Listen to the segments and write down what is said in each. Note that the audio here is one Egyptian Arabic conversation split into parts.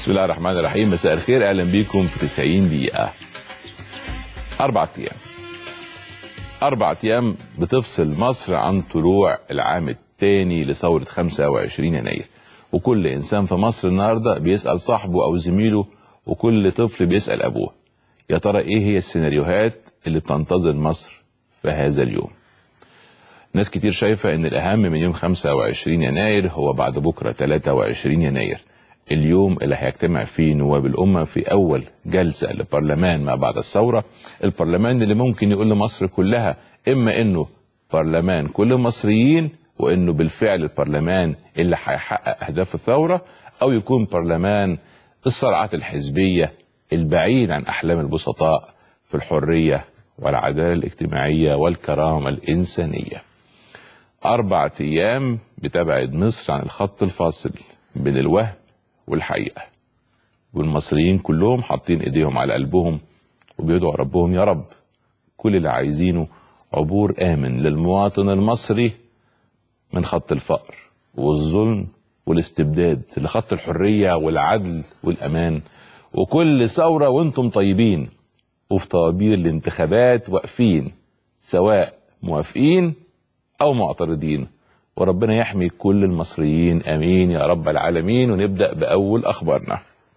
بسم الله الرحمن الرحيم مساء الخير اهلا بيكم في 90 دقيقة أربع أيام أربع أيام بتفصل مصر عن طلوع العام الثاني لثورة 25 يناير وكل إنسان في مصر النهاردة بيسأل صاحبه أو زميله وكل طفل بيسأل أبوه يا ترى إيه هي السيناريوهات اللي بتنتظر مصر في هذا اليوم ناس كتير شايفة إن الأهم من يوم 25 يناير هو بعد بكرة 23 يناير اليوم اللي هيجتمع فيه نواب الأمة في أول جلسة لبرلمان ما بعد الثورة البرلمان اللي ممكن يقول لمصر كلها إما إنه برلمان كل المصريين وإنه بالفعل البرلمان اللي هيحقق أهداف الثورة أو يكون برلمان الصراعات الحزبية البعيد عن أحلام البسطاء في الحرية والعدالة الاجتماعية والكرامة الإنسانية أربع أيام بتبعد مصر عن الخط الفاصل بين الوهم والحقيقة والمصريين كلهم حاطين ايديهم على قلبهم وبيدعوا ربهم يا رب كل اللي عايزينه عبور آمن للمواطن المصري من خط الفقر والظلم والاستبداد لخط الحرية والعدل والأمان وكل ثورة وانتم طيبين وفي طوابير الانتخابات واقفين سواء موافقين أو معترضين وربنا يحمي كل المصريين امين يا رب العالمين ونبدا باول اخبارنا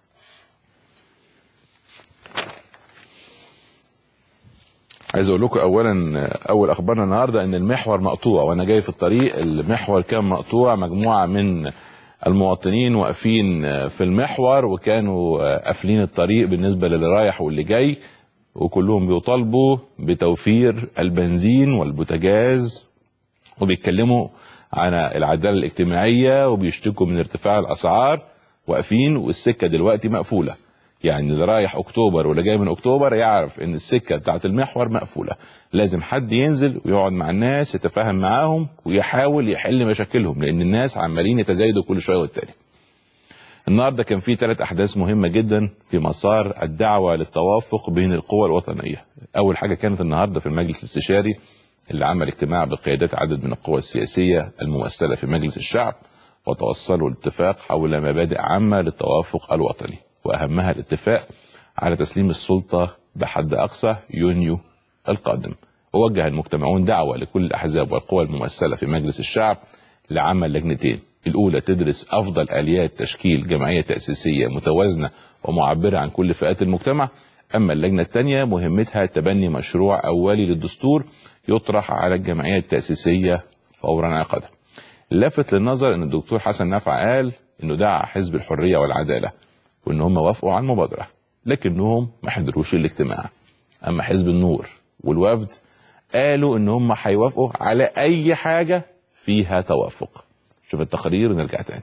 عايز اقول لكم اولا اول اخبارنا النهارده ان المحور مقطوع وانا جاي في الطريق المحور كان مقطوع مجموعه من المواطنين واقفين في المحور وكانوا قافلين الطريق بالنسبه للي رايح واللي جاي وكلهم بيطالبوا بتوفير البنزين والبوتاجاز وبيتكلموا عن العداله الاجتماعيه وبيشتكوا من ارتفاع الاسعار واقفين والسكه دلوقتي مقفوله يعني اللي رايح اكتوبر واللي جاي من اكتوبر يعرف ان السكه بتاعت المحور مقفوله لازم حد ينزل ويقعد مع الناس يتفاهم معاهم ويحاول يحل مشاكلهم لان الناس عمالين يتزايدوا كل شويه والتاني النهارده كان في ثلاث احداث مهمه جدا في مسار الدعوه للتوافق بين القوى الوطنيه اول حاجه كانت النهارده في المجلس الاستشاري اللي عمل اجتماع بقيادات عدد من القوى السياسية الممثلة في مجلس الشعب وتوصلوا لاتفاق حول مبادئ عامة للتوافق الوطني وأهمها الاتفاق على تسليم السلطة بحد أقصى يونيو القادم ووجه المجتمعون دعوة لكل الأحزاب والقوى الممثلة في مجلس الشعب لعمل لجنتين الأولى تدرس أفضل آليات تشكيل جمعية تأسيسية متوازنة ومعبرة عن كل فئات المجتمع أما اللجنة الثانية مهمتها تبني مشروع أولي للدستور يطرح على الجمعية التأسيسية فور انعقادها. لفت للنظر ان الدكتور حسن نفع قال انه دعا حزب الحرية والعدالة وان هم وافقوا على المبادرة لكنهم ما حضروش الاجتماع. اما حزب النور والوفد قالوا ان هم هيوافقوا على اي حاجة فيها توافق. شوف التقرير ونرجع تاني.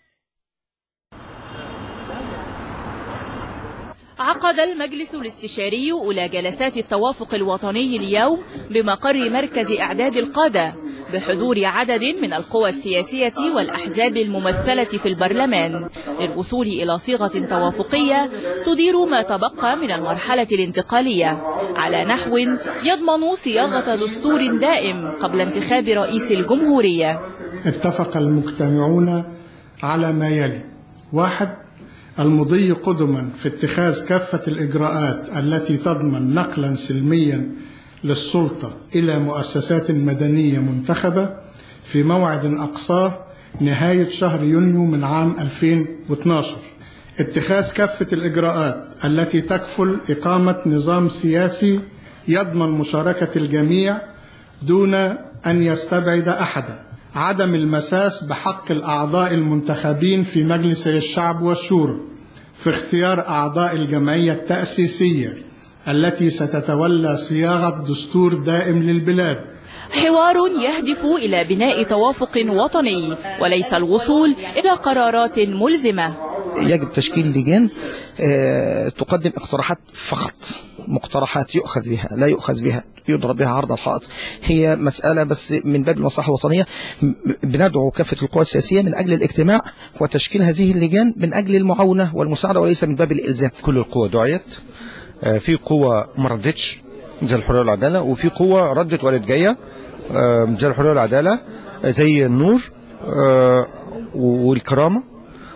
عقد المجلس الاستشاري أولى جلسات التوافق الوطني اليوم بمقر مركز إعداد القادة بحضور عدد من القوى السياسية والأحزاب الممثلة في البرلمان للوصول إلى صيغة توافقية تدير ما تبقى من المرحلة الانتقالية على نحو يضمن صياغة دستور دائم قبل انتخاب رئيس الجمهورية اتفق المجتمعون على ما يلي واحد المضي قدما في اتخاذ كافة الإجراءات التي تضمن نقلا سلميا للسلطة إلى مؤسسات مدنية منتخبة في موعد أقصاه نهاية شهر يونيو من عام 2012 اتخاذ كافة الإجراءات التي تكفل إقامة نظام سياسي يضمن مشاركة الجميع دون أن يستبعد أحدا عدم المساس بحق الأعضاء المنتخبين في مجلس الشعب والشورى في اختيار أعضاء الجمعية التأسيسية التي ستتولى صياغة دستور دائم للبلاد حوار يهدف إلى بناء توافق وطني وليس الوصول إلى قرارات ملزمة يجب تشكيل لجان آه، تقدم اقتراحات فقط مقترحات يؤخذ بها لا يؤخذ بها يضرب بها عرض الحائط هي مسألة بس من باب المصلحة الوطنية م- بندعو كافة القوى السياسية من أجل الاجتماع وتشكيل هذه اللجان من أجل المعاونة والمساعدة وليس من باب الإلزام كل القوى دعيت آه، في قوة ما ردتش زي الحرية والعدالة وفي قوة ردت وقالت جاية آه، زي الحرية والعدالة آه، زي النور آه، والكرامة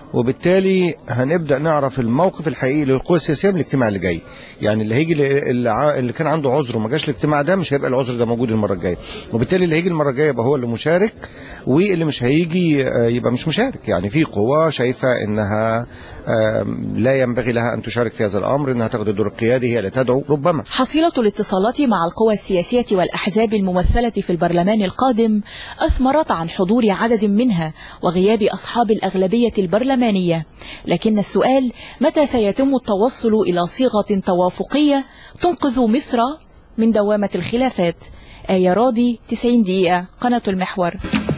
وبالتالي هنبدا نعرف الموقف الحقيقي للقوى السياسيه من الاجتماع اللي جاي يعني اللي هيجي اللي, ع- اللي كان عنده عذر وما جاش الاجتماع ده مش هيبقى العذر ده موجود المره الجايه وبالتالي اللي هيجي المره الجايه يبقى هو اللي مشارك واللي مش هيجي آه، يبقى مش مشارك يعني في قوى شايفه انها آم، لا ينبغي لها ان تشارك في هذا الامر انها تاخد الدور القيادي هي اللي تدعو ربما حصيلة الاتصالات مع القوى السياسية والأحزاب الممثلة في البرلمان القادم أثمرت عن حضور عدد منها وغياب أصحاب الأغلبية البرلمانية لكن السؤال متى سيتم التوصل إلى صيغة توافقية تنقذ مصر من دوامة الخلافات آية راضي 90 دقيقة قناة المحور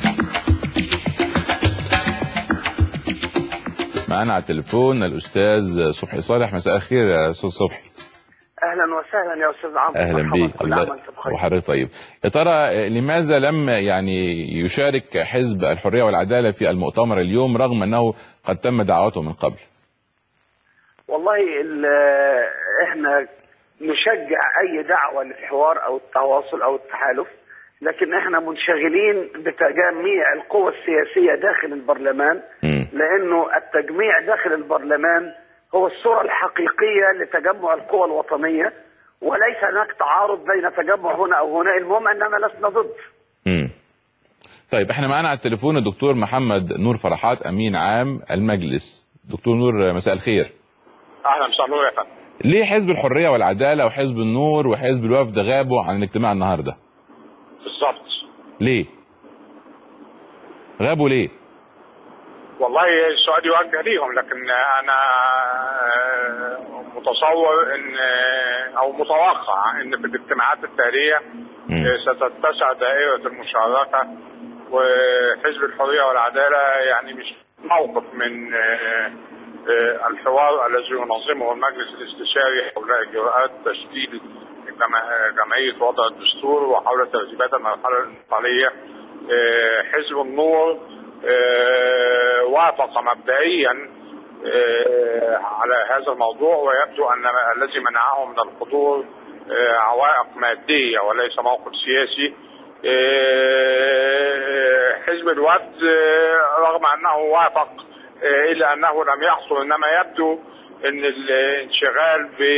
معانا على التليفون الاستاذ صبحي صالح مساء الخير يا استاذ صبحي اهلا وسهلا يا استاذ عمرو اهلا مرحبا، بيك كل عام الله وانت بخير وحضرتك طيب يا ترى لماذا لم يعني يشارك حزب الحريه والعداله في المؤتمر اليوم رغم انه قد تم دعوته من قبل والله ال- احنا نشجع اي دعوه للحوار او التواصل او التحالف لكن احنا منشغلين بتجميع القوى السياسيه داخل البرلمان مم. لانه التجميع داخل البرلمان هو الصوره الحقيقيه لتجمع القوى الوطنيه وليس هناك تعارض بين تجمع هنا او هنا المهم اننا لسنا ضد مم. طيب احنا معانا على التليفون الدكتور محمد نور فرحات امين عام المجلس دكتور نور مساء الخير اهلا مساء النور يا فندم ليه حزب الحريه والعداله وحزب النور وحزب الوفد غابوا عن الاجتماع النهارده بالظبط ليه غابوا ليه والله السؤال يوجه ليهم لكن انا آه، متصور ان آه، او متوقع ان في الاجتماعات التاليه مم. آه، ستتسع دائره المشاركه وحزب الحريه والعداله يعني مش موقف من آه، آه، الحوار الذي ينظمه المجلس الاستشاري حول اجراءات تشكيل جمع- جمعيه وضع الدستور وحول ترتيبات المرحله الانتقاليه آه، حزب النور آه، وافق مبدئيا آه، على هذا الموضوع ويبدو ان الذي منعه من الحضور آه، عوائق ماديه وليس موقف سياسي آه، حزب الوفد آه، رغم انه وافق آه، الا انه لم يحصل انما يبدو ان الانشغال ب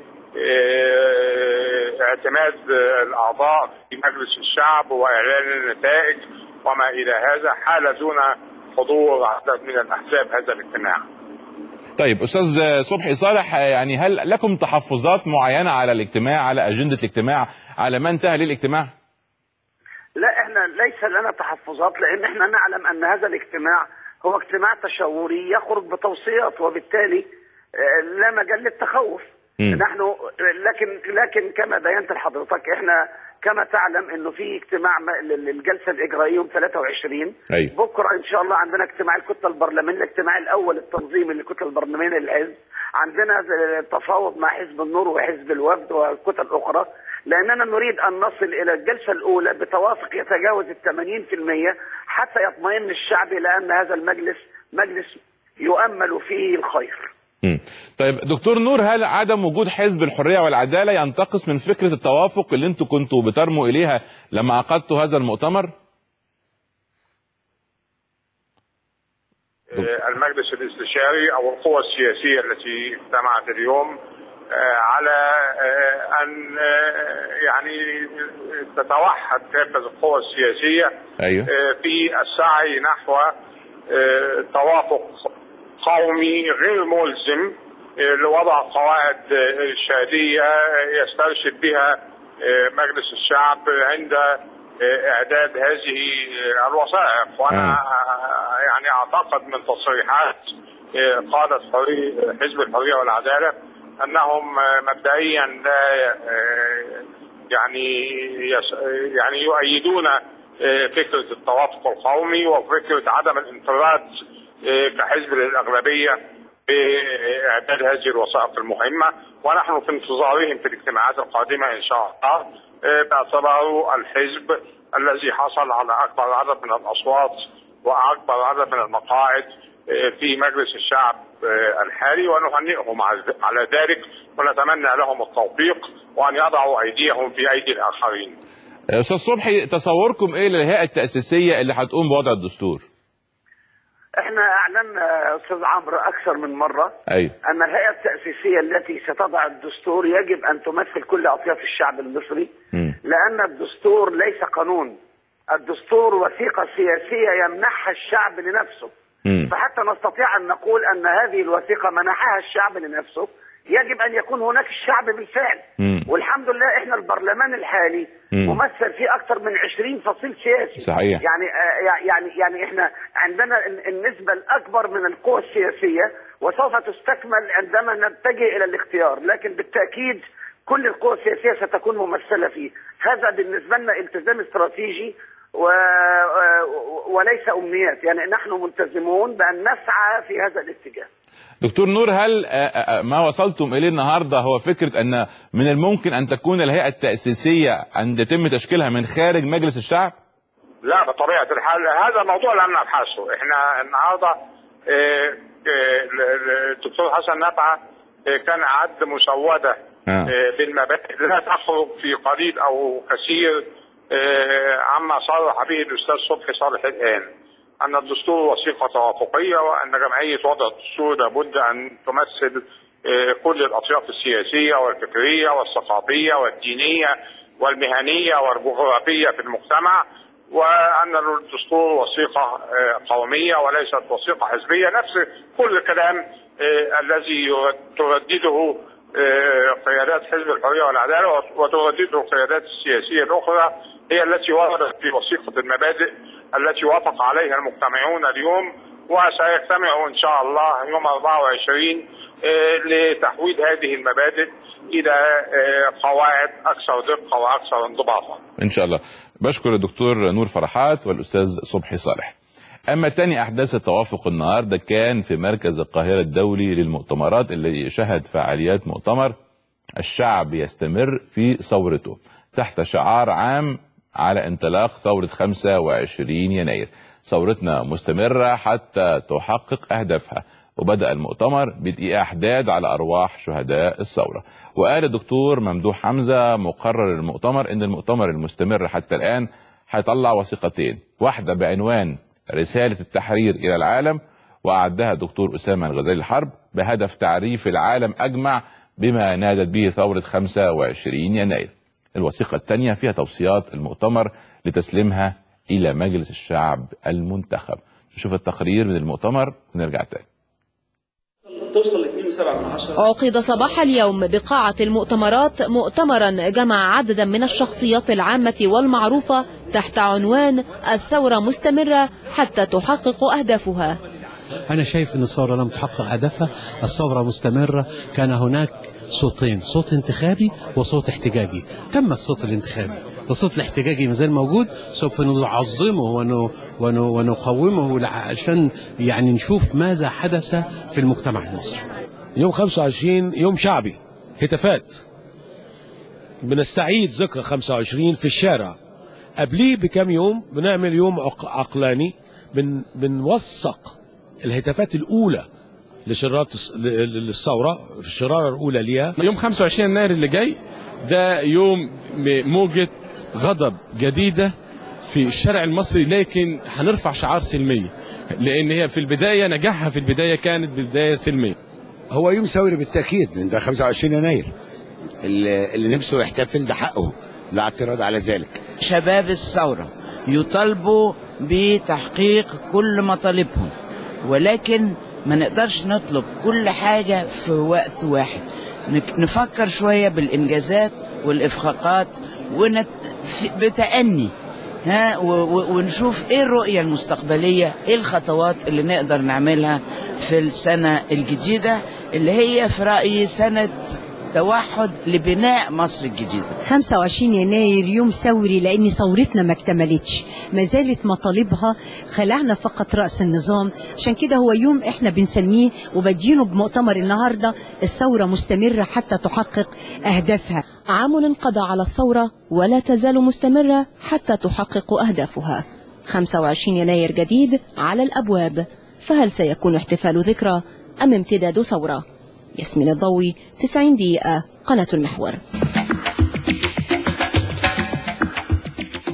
آه، اعتماد الاعضاء في مجلس الشعب واعلان النتائج وما الى هذا حال دون حضور عدد من الاحزاب هذا الاجتماع. طيب استاذ صبحي صالح يعني هل لكم تحفظات معينه على الاجتماع على اجنده الاجتماع على ما انتهى للاجتماع لا احنا ليس لنا تحفظات لان احنا نعلم ان هذا الاجتماع هو اجتماع تشاوري يخرج بتوصيات وبالتالي آه، لا مجال للتخوف مم. نحن لكن لكن كما بينت لحضرتك احنا كما تعلم انه في اجتماع م- للجلسه الاجرائيه يوم 23 أيوة. بكره ان شاء الله عندنا اجتماع الكتله البرلمانيه الاجتماع الاول التنظيمي للكتله البرلمانيه للحزب عندنا ز- تفاوض مع حزب النور وحزب الوفد والكتل الاخرى لاننا نريد ان نصل الى الجلسه الاولى بتوافق يتجاوز ال 80% حتى يطمئن الشعب الى ان هذا المجلس مجلس يؤمل فيه الخير. مم. طيب دكتور نور هل عدم وجود حزب الحريه والعداله ينتقص من فكره التوافق اللي انتم كنتوا بترموا اليها لما عقدتوا هذا المؤتمر آه، المجلس الاستشاري او القوى السياسيه التي اجتمعت اليوم آه، على آه، ان آه، يعني تتوحد كافه القوى السياسيه ايوه آه، في السعي نحو آه، توافق قومي غير ملزم آه، لوضع قواعد آه، ارشاديه يسترشد بها آه، مجلس الشعب عند آه، اعداد هذه آه، الوثائق وانا آه. آه، يعني اعتقد من تصريحات آه، قاده حري- حزب الحريه والعداله انهم آه، مبدئيا لا آه، يعني يس- يعني يؤيدون آه، فكره التوافق القومي وفكره عدم الانفراد آه، كحزب للاغلبيه باعداد هذه الوثائق المهمه ونحن في انتظارهم في الاجتماعات القادمه ان شاء الله آه، باعتباره الحزب الذي حصل على اكبر عدد من الاصوات واكبر عدد من المقاعد آه، في مجلس الشعب آه، الحالي ونهنئهم على- على ذلك ونتمنى لهم التوفيق وان يضعوا ايديهم في ايدي الاخرين. استاذ صبحي تصوركم ايه للهيئه التاسيسيه اللي هتقوم بوضع الدستور احنا اعلنا الان آه، استاذ عمرو اكثر من مره ايوه ان الهيئه التاسيسيه التي ستضع الدستور يجب ان تمثل كل اطياف الشعب المصري مم. لان الدستور ليس قانون الدستور وثيقه سياسيه يمنحها الشعب لنفسه مم. فحتى نستطيع ان نقول ان هذه الوثيقه منحها الشعب لنفسه يجب ان يكون هناك الشعب بالفعل مم. والحمد لله احنا البرلمان الحالي مم. ممثل فيه اكثر من 20 فصيل سياسي صحيح. يعني آه، يعني يعني احنا عندنا ال- النسبه الاكبر من القوى السياسيه وسوف تستكمل عندما نتجه الى الاختيار لكن بالتاكيد كل القوى السياسيه ستكون ممثله فيه هذا بالنسبه لنا التزام استراتيجي و... و- وليس امنيات يعني نحن ملتزمون بان نسعى في هذا الاتجاه دكتور نور هل آه، آه، ما وصلتم اليه النهارده هو فكره ان من الممكن ان تكون الهيئه التاسيسيه ان يتم تشكيلها من خارج مجلس الشعب؟ لا بطبيعه الحال هذا موضوع لم نبحثه احنا النهارده آه، آه، ال- ال- الدكتور حسن نبعه آه، كان اعد مسوده آه. آه، بالمبادئ لا تخرج في قليل او كثير آه، عما صرح به الاستاذ صبحي صالح الان ان الدستور وثيقه توافقيه وان جمعيه وضع الدستور لابد ان تمثل آه، كل الاطياف السياسيه والفكريه والثقافيه والدينيه والمهنيه والجغرافيه في المجتمع وان الدستور وثيقه آه، قوميه وليست وثيقه حزبيه نفس كل الكلام آه، الذي يرد- تردده آه، قيادات حزب الحريه والعداله وتردده القيادات السياسيه الاخرى هي التي وردت في وثيقه المبادئ التي وافق عليها المجتمعون اليوم وسيجتمعوا ان شاء الله يوم 24 آه، لتحويل هذه المبادئ الى آه، قواعد اكثر دقه واكثر انضباطا. ان شاء الله بشكر الدكتور نور فرحات والاستاذ صبحي صالح اما تاني احداث التوافق النهارده كان في مركز القاهره الدولي للمؤتمرات اللي شهد فعاليات مؤتمر الشعب يستمر في ثورته تحت شعار عام على انطلاق ثورة 25 يناير ثورتنا مستمرة حتى تحقق أهدافها وبدأ المؤتمر بدقيقة أحداد على أرواح شهداء الثورة وقال الدكتور ممدوح حمزة مقرر المؤتمر إن المؤتمر المستمر حتى الآن هيطلع وثيقتين واحدة بعنوان رسالة التحرير إلى العالم وأعدها الدكتور أسامة الغزالي الحرب بهدف تعريف العالم أجمع بما نادت به ثورة 25 يناير الوثيقة الثانية فيها توصيات المؤتمر لتسليمها إلى مجلس الشعب المنتخب نشوف التقرير من المؤتمر ونرجع تاني توصل ل 2.7 من عشرة عقد صباح اليوم بقاعة المؤتمرات مؤتمرا جمع عددا من الشخصيات العامة والمعروفة تحت عنوان الثورة مستمرة حتى تحقق أهدافها أنا شايف أن الثورة لم تحقق هدفها الثورة مستمرة كان هناك صوتين صوت انتخابي وصوت احتجاجي تم الصوت الانتخابي الصوت الاحتجاجي مازال موجود سوف نعظمه ون- ون- ونقومه عشان يعني نشوف ماذا حدث في المجتمع المصري يوم 25 يوم شعبي هتافات بنستعيد ذكرى 25 في الشارع قبليه بكام يوم بنعمل يوم عق- عقلاني بن بنوثق الهتافات الاولى لشرارة الس- ل- ل- للثوره في الشراره الاولى ليها يوم 25 يناير اللي جاي ده يوم م- موجة غضب جديدة في الشارع المصري لكن هنرفع شعار سلمية لأن هي في البداية نجاحها في البداية كانت بداية سلمية هو يوم ثوري بالتاكيد لان ده 25 يناير اللي اللي نفسه يحتفل ده حقه لا اعتراض على ذلك شباب الثورة يطالبوا بتحقيق كل مطالبهم ولكن ما نقدرش نطلب كل حاجة في وقت واحد نك- نفكر شوية بالإنجازات والإخفاقات ونت... في- بتأني ها و... و... ونشوف ايه الرؤية المستقبلية ايه الخطوات اللي نقدر نعملها في السنة الجديدة اللي هي في رأيي سنة توحد لبناء مصر الجديدة 25 يناير يوم ثوري لأن ثورتنا ما اكتملتش ما زالت مطالبها خلعنا فقط رأس النظام عشان كده هو يوم احنا بنسميه وبدينه بمؤتمر النهاردة الثورة مستمرة حتى تحقق أهدافها عام انقضى على الثورة ولا تزال مستمرة حتى تحقق أهدافها 25 يناير جديد على الأبواب فهل سيكون احتفال ذكرى أم امتداد ثورة؟ ياسمين الضوي 90 دقيقة قناة المحور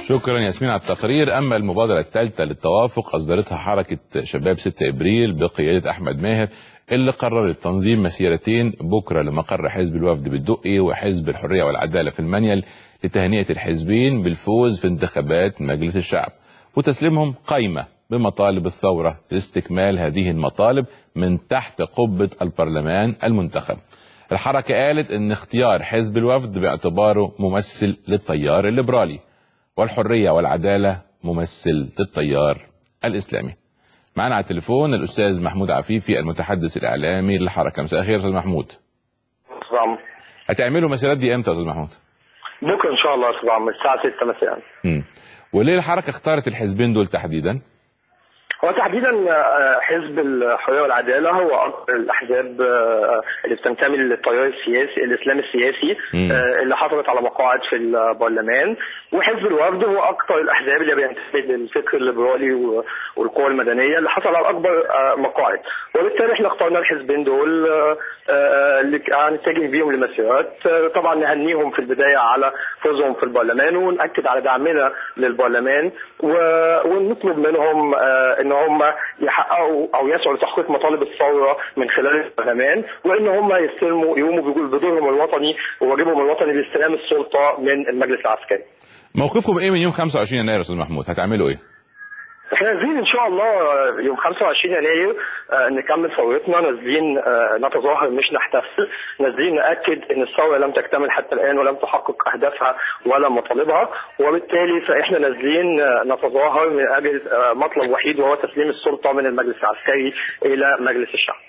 شكرا ياسمين على التقرير اما المبادره الثالثه للتوافق اصدرتها حركه شباب 6 ابريل بقياده احمد ماهر اللي قررت تنظيم مسيرتين بكره لمقر حزب الوفد بالدقي وحزب الحريه والعداله في المنيل لتهنئه الحزبين بالفوز في انتخابات مجلس الشعب وتسليمهم قائمه بمطالب الثوره لاستكمال هذه المطالب من تحت قبه البرلمان المنتخب. الحركه قالت ان اختيار حزب الوفد باعتباره ممثل للتيار الليبرالي والحريه والعداله ممثل للتيار الاسلامي. معنا على التليفون الاستاذ محمود عفيفي المتحدث الاعلامي للحركه مساء الخير استاذ محمود. نعم هتعملوا المسيرات دي امتى يا استاذ محمود؟ بكره ان شاء الله يا استاذ عمرو الساعه 6 مساء مم. وليه الحركه اختارت الحزبين دول تحديدا؟ هو تحديدا آه، حزب الحريه والعداله هو اكثر الاحزاب آه، اللي بتنتمي للتيار السياسي الاسلامي السياسي مم. آه، اللي حصلت على مقاعد في البرلمان وحزب الوفد هو اكثر الاحزاب اللي بينتمي للفكر الليبرالي و- والقوى المدنيه اللي حصل على اكبر آه، مقاعد وبالتالي احنا اخترنا الحزبين دول آه، آه، اللي هنتجه بيهم لمسيرات آه، طبعا نهنيهم في البدايه على فوزهم في البرلمان وناكد على دعمنا للبرلمان و- ونطلب منهم آه، ان هم يحققوا او يسعوا لتحقيق مطالب الثوره من خلال البرلمان وان هم يستلموا يقوموا بجو- بدورهم الوطني وواجبهم الوطني لاستلام السلطه من المجلس العسكري. موقفكم ايه من يوم 25 يناير يا استاذ محمود؟ هتعملوا ايه؟ احنا نازلين ان شاء الله يوم 25 يناير آه، نكمل ثورتنا نازلين آه، نتظاهر مش نحتفل نازلين ناكد ان الثوره لم تكتمل حتى الان ولم تحقق اهدافها ولا مطالبها وبالتالي فاحنا نازلين آه، نتظاهر من اجل آه، مطلب وحيد وهو تسليم السلطه من المجلس العسكري الى مجلس الشعب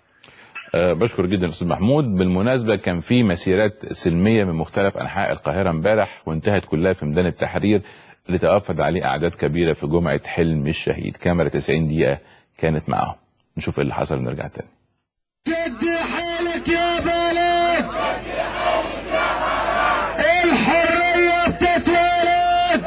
أه بشكر جدا استاذ محمود بالمناسبه كان في مسيرات سلميه من مختلف انحاء القاهره امبارح وانتهت كلها في ميدان التحرير اللي توافد عليه اعداد كبيره في جمعه حلم الشهيد كاميرا 90 دقيقه كانت معاهم نشوف ايه اللي حصل ونرجع تاني شد حيلك يا بلد الحرية بتتولد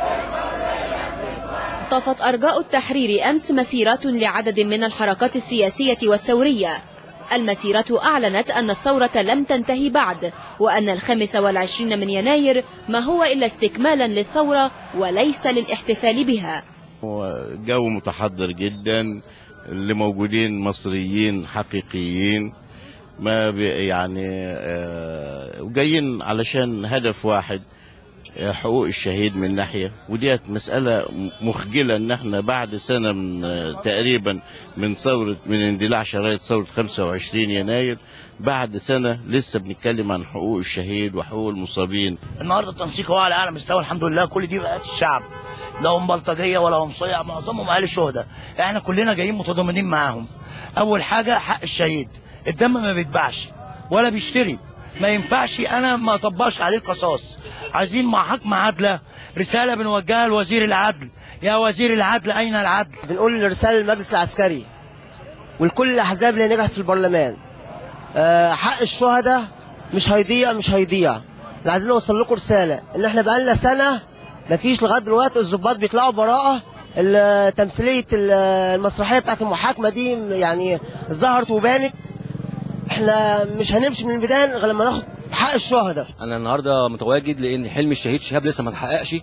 طافت أرجاء التحرير أمس مسيرات لعدد من الحركات السياسية والثورية المسيرة أعلنت أن الثورة لم تنتهي بعد وأن الخامس والعشرين من يناير ما هو إلا استكمالا للثورة وليس للاحتفال بها هو جو متحضر جدا اللي موجودين مصريين حقيقيين ما بي يعني آه، وجايين علشان هدف واحد آه، حقوق الشهيد من ناحية وديت مسألة مخجلة ان احنا بعد سنة من آه، تقريبا من ثورة من اندلاع شرايط ثورة 25 يناير بعد سنة لسه بنتكلم عن حقوق الشهيد وحقوق المصابين النهارده التنسيق هو على اعلى مستوى الحمد لله كل دي بقت الشعب لا هم بلطجيه ولا هم صيع معظمهم اهالي شهداء احنا كلنا جايين متضامنين معاهم اول حاجه حق الشهيد الدم ما بيتباعش ولا بيشتري ما ينفعش انا ما اطبقش عليه القصاص عايزين محاكمه عادله رساله بنوجهها لوزير العدل يا وزير العدل اين العدل بنقول رسالة للمجلس العسكري ولكل الأحزاب اللي نجحت في البرلمان آه، حق الشهداء مش هيضيع مش هيضيع احنا عايزين نوصل لكم رسالة إن احنا بقالنا سنة مفيش لغاية دلوقتي الضباط بيطلعوا براءة ال- تمثيلية ال- المسرحية بتاعت المحاكمة دي يعني ظهرت وبانت احنا مش هنمشي من البداية غير لما ناخد حق الشهداء انا النهارده متواجد لان حلم الشهيد شهاب لسه ما اتحققش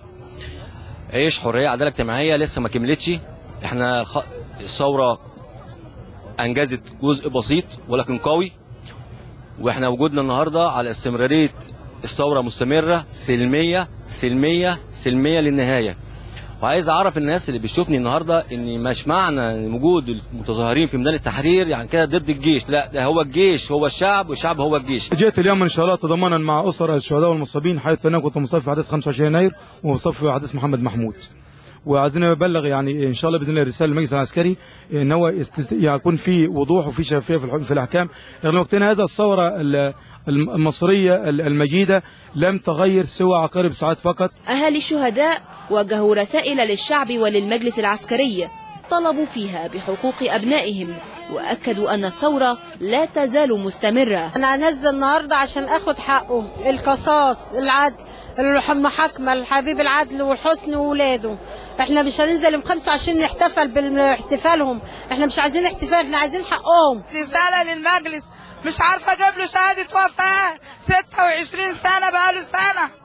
عيش حريه عداله اجتماعيه لسه ما كملتش احنا خ... الثوره انجزت جزء بسيط ولكن قوي واحنا وجودنا النهارده على استمراريه الثوره مستمره سلميه سلميه سلميه للنهايه وعايز اعرف الناس اللي بتشوفني النهارده ان مش معنى إن وجود المتظاهرين في ميدان التحرير يعني كده ضد الجيش لا ده هو الجيش هو الشعب والشعب هو الجيش جئت اليوم ان شاء الله تضامنا مع اسر الشهداء والمصابين حيث انا كنت مصاب في حادث 25 يناير ومصاب في حادث محمد محمود وعايزين نبلغ يعني ان شاء الله باذن الله رساله للمجلس العسكري ان هو يست- يكون في وضوح وفي شفافيه في الحكم في الاحكام لان وقتنا هذا الثوره ال- المصريه ال- المجيده لم تغير سوى عقارب ساعات فقط أهالي الشهداء وجهوا رسائل للشعب وللمجلس العسكري طلبوا فيها بحقوق أبنائهم وأكدوا أن الثورة لا تزال مستمرة انا نازله النهارده عشان اخد حقه القصاص العدل المحاكمه الحبيب العدل والحسن وولاده احنا مش هننزل يوم 25 نحتفل باحتفالهم احنا مش عايزين احتفال احنا عايزين حقهم رسالة للمجلس مش عارفة اجيب له شهادة وفاة 26 سنة بقاله سنة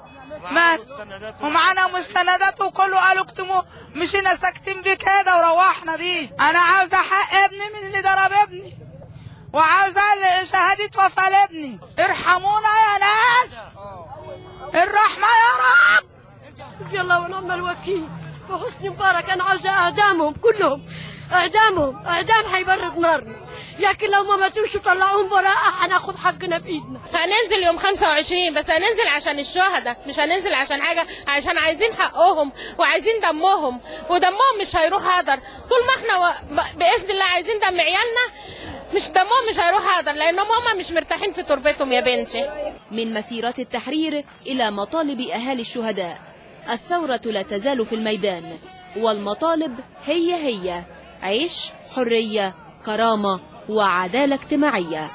مات ومعانا مستندات وكله قالوا اكتموه مشينا ساكتين بيه كده وروحنا بيه انا عاوزه حق ابني من اللي ضرب ابني وعاوزه شهاده وفاه لابني ارحمونا يا ناس الرحمه يا رب حسبي الله ونعم الوكيل وحسني مبارك انا عاوزه اعدامهم كلهم اعدامهم اعدام هيبرد نارنا لكن لو ما ماتوش وطلعوهم براءة هناخد حقنا بايدنا هننزل يوم 25 بس هننزل عشان الشهداء مش هننزل عشان حاجة عشان عايزين حقهم وعايزين دمهم ودمهم مش هيروح هدر طول ما احنا و... ب- بإذن الله عايزين دم عيالنا مش دمهم مش هيروح هدر لأنهم هم مش مرتاحين في تربتهم يا بنتي من مسيرات التحرير إلى مطالب أهالي الشهداء الثورة لا تزال في الميدان والمطالب هي هي عيش حرية كرامة وعدالة اجتماعية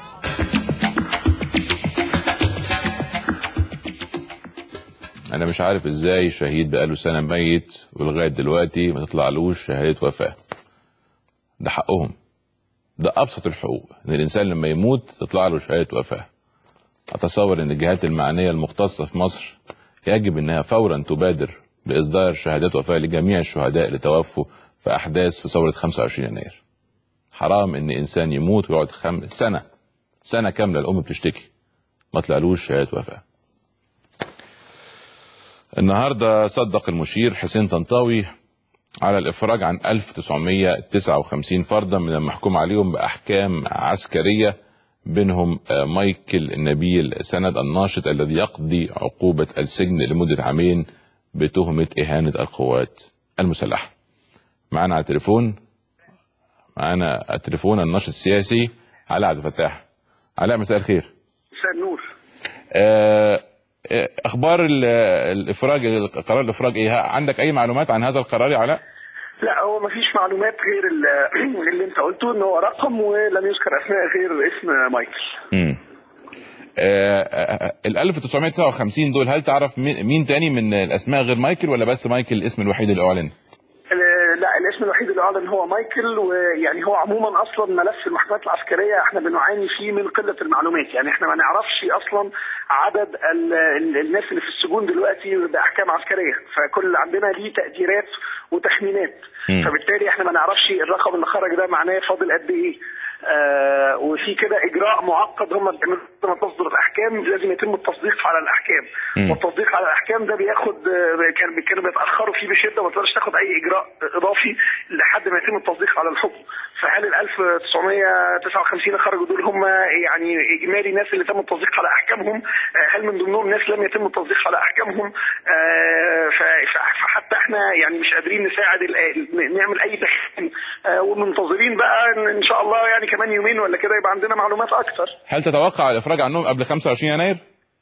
انا مش عارف ازاي شهيد بقاله سنه ميت ولغايه دلوقتي ما تطلعلوش شهاده وفاه ده حقهم ده ابسط الحقوق ان الانسان لما يموت تطلع له شهاده وفاه اتصور ان الجهات المعنيه المختصه في مصر يجب انها فورا تبادر باصدار شهادات وفاه لجميع الشهداء اللي توفوا في احداث في ثوره 25 يناير حرام ان انسان يموت ويقعد خم... سنه سنه كامله الام بتشتكي ما طلعلوش شهاده وفاه النهارده صدق المشير حسين طنطاوي على الافراج عن 1959 فردا من المحكوم عليهم باحكام عسكريه بينهم آه، مايكل نبيل سند الناشط الذي يقضي عقوبه السجن لمده عامين بتهمه اهانه القوات المسلحه. معانا على التليفون معانا التليفون الناشط السياسي علاء عبد الفتاح. علاء مساء الخير. مساء النور آه، آه، اخبار ال- الافراج قرار الافراج ايه عندك اي معلومات عن هذا القرار يا علاء لا هو مفيش معلومات غير ال- اللي انت قلته ان هو رقم ولم يذكر اسماء غير اسم مايكل امم ال 1959 دول هل تعرف مين مين تاني من الاسماء غير مايكل ولا بس مايكل الاسم الوحيد اللي اعلن؟ ال- لا الاسم الوحيد اللي اعلن هو مايكل ويعني هو عموما اصلا ملف المحكمات العسكريه احنا بنعاني فيه من قله المعلومات يعني احنا ما نعرفش اصلا عدد ال ال الناس اللي في السجون دلوقتي باحكام عسكريه فكل اللي عندنا ليه تقديرات وتخمينات مم. فبالتالي احنا ما نعرفش الرقم اللي خرج ده معناه فاضل قد ايه آه وفي كده اجراء معقد هم بيعملوا لما تصدر الاحكام لازم يتم التصديق على الاحكام مم. والتصديق على الاحكام ده بياخد آه، كان كانوا بيتاخروا فيه بشده وما تقدرش تاخد اي اجراء اضافي لحد ما يتم التصديق على الحكم فهل ال 1959 اللي خرجوا دول هم يعني اجمالي ناس اللي تم التصديق على احكامهم آه، هل من ضمنهم ناس لم يتم التصديق على احكامهم آه، ف- ف- فحتى احنا يعني مش قادرين نساعد ال- نعمل اي تخمين آه، ومنتظرين بقى ان إن شاء الله يعني كمان يومين ولا كده يبقى عندنا معلومات اكتر هل تتوقع الافراج عنهم قبل 25 يناير؟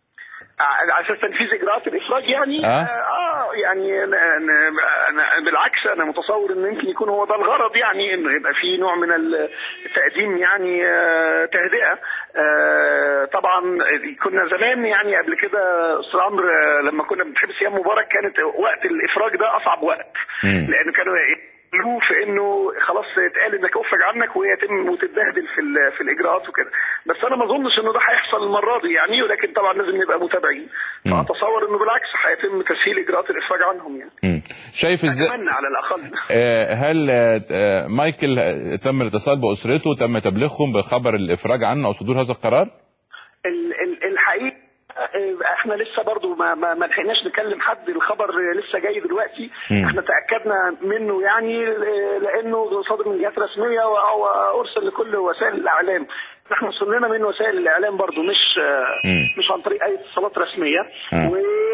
على على اساس تنفيذ اجراءات الافراج يعني آه. اه يعني أنا أنا أنا بالعكس انا متصور ان يمكن يكون هو ده الغرض يعني انه يبقى في نوع من التقديم يعني آه، تهدئه آه، طبعا كنا زمان يعني قبل كده استاذ عمرو آه، لما كنا بنحب ايام مبارك كانت وقت الافراج ده اصعب وقت لانه كانوا يقولوا في انه خلاص اتقال انك افرج عنك ويتم وتتبهدل في ال- في الاجراءات وكده بس انا ما اظنش انه ده هيحصل المره دي يعني ولكن طبعا لازم نبقى متابعين فاتصور انه بالعكس هيتم تسهيل اجراءات الافراج عنهم يعني مم. شايف ازاي اتمنى على الاقل آه، هل آه، مايكل آه، تم الاتصال باسرته تم تبليغهم بخبر الافراج عنه او صدور هذا القرار؟ ال- ال- الحقيقه آه، احنا لسه برضو ما ما, ما لحقناش نكلم حد الخبر لسه جاي دلوقتي مم. احنا تاكدنا منه يعني آه، لانه صادر من جهات رسميه و- وارسل لكل وسائل الاعلام احنا وصلنا من وسائل الاعلام برضو مش آه، مم. مش عن طريق اي اتصالات رسميه مم.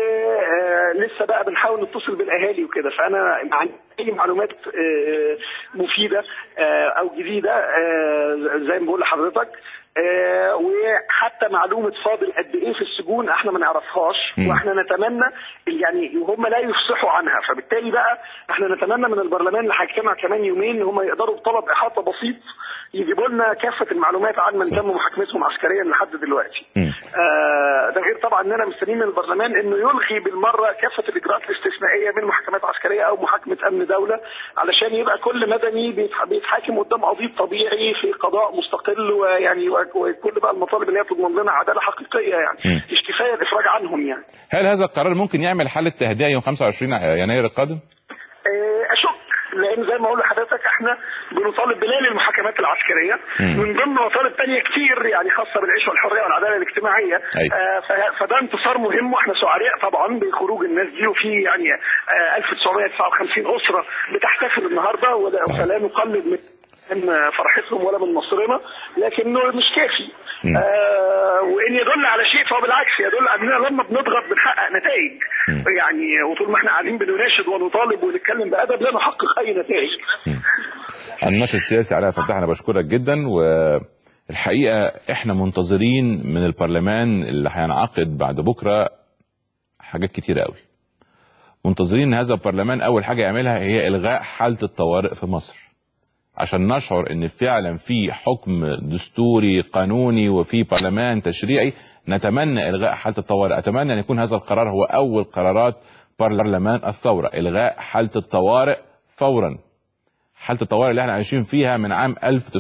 ولسه بقى بنحاول نتصل بالاهالي وكده فانا ما عندي اي معلومات آه، مفيده آه، او جديده آه، زي ما بقول لحضرتك آه، وحتى معلومه فاضل قد ايه في السجون احنا ما نعرفهاش مم. واحنا نتمنى يعني وهم لا يفصحوا عنها فبالتالي بقى احنا نتمنى من البرلمان اللي هيجتمع كمان يومين ان هم يقدروا بطلب احاطه بسيط يجيبوا لنا كافه المعلومات عن من تم محاكمتهم عسكريا لحد دلوقتي. آه، ده غير طبعا اننا مستنيين من البرلمان انه يلغي بالمره كافه الاجراءات الاستثنائيه من محاكمات عسكريه او محاكمه امن امن دوله علشان يبقى كل مدني بيتح- بيتحاكم قدام قضيب طبيعي في قضاء مستقل ويعني وكل بقى المطالب اللي هي تضمن لنا عداله حقيقيه يعني مش كفايه الافراج عنهم يعني هل هذا القرار ممكن يعمل حالة تهدئة يوم 25 يناير القادم؟ آه، اشك لان زي ما اقول لحضرتك احنا بنطالب بليل المحاكمات العسكريه مم. من ضمن مطالب تانية كتير يعني خاصه بالعيش والحريه والعداله الاجتماعيه أي. آه، ف- فده انتصار مهم واحنا سعداء طبعا بخروج الناس دي وفي يعني آه، 1959 اسره بتحتفل النهارده ولا- فلا نقلل من من فرحتهم ولا من نصرنا لكنه مش كافي آه وان يدل على شيء فهو بالعكس يدل اننا لما بنضغط بنحقق نتائج يعني وطول ما احنا قاعدين بنناشد ونطالب ونتكلم بادب لا نحقق اي نتائج الناشط السياسي علاء فتاح انا بشكرك جدا والحقيقه احنا منتظرين من البرلمان اللي هينعقد بعد بكره حاجات كتيره قوي منتظرين ان هذا البرلمان اول حاجه يعملها هي الغاء حاله الطوارئ في مصر عشان نشعر ان فعلا في حكم دستوري قانوني وفي برلمان تشريعي نتمنى الغاء حاله الطوارئ اتمنى ان يكون هذا القرار هو اول قرارات برلمان الثوره الغاء حاله الطوارئ فورا حاله الطوارئ اللي احنا عايشين فيها من عام